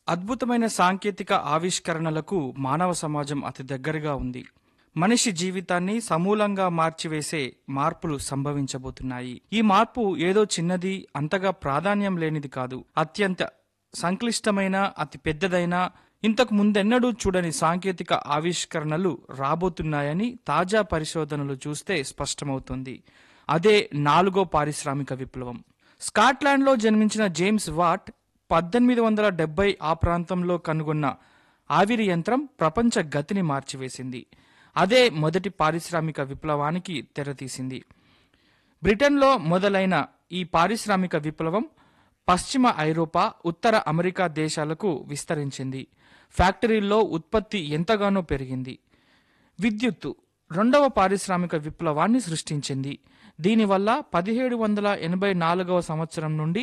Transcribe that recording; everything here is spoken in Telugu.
అద్భుతమైన సాంకేతిక ఆవిష్కరణలకు మానవ సమాజం అతి దగ్గరగా ఉంది మనిషి జీవితాన్ని సమూలంగా మార్చివేసే మార్పులు సంభవించబోతున్నాయి ఈ మార్పు ఏదో చిన్నది అంతగా ప్రాధాన్యం లేనిది కాదు అత్యంత సంక్లిష్టమైన అతి పెద్దదైన ఇంతకు ముందెన్నడూ చూడని సాంకేతిక ఆవిష్కరణలు రాబోతున్నాయని తాజా పరిశోధనలు చూస్తే స్పష్టమవుతుంది అదే నాలుగో పారిశ్రామిక విప్లవం స్కాట్లాండ్లో జన్మించిన జేమ్స్ వాట్ పద్దెనిమిది వందల డెబ్బై ఆ ప్రాంతంలో కనుగొన్న ఆవిరి యంత్రం ప్రపంచ గతిని మార్చివేసింది అదే మొదటి పారిశ్రామిక విప్లవానికి తెరతీసింది బ్రిటన్లో మొదలైన ఈ పారిశ్రామిక విప్లవం పశ్చిమ ఐరోపా ఉత్తర అమెరికా దేశాలకు విస్తరించింది ఫ్యాక్టరీల్లో ఉత్పత్తి ఎంతగానో పెరిగింది విద్యుత్తు రెండవ పారిశ్రామిక విప్లవాన్ని సృష్టించింది దీనివల్ల పదిహేడు వందల ఎనభై నాలుగవ సంవత్సరం నుండి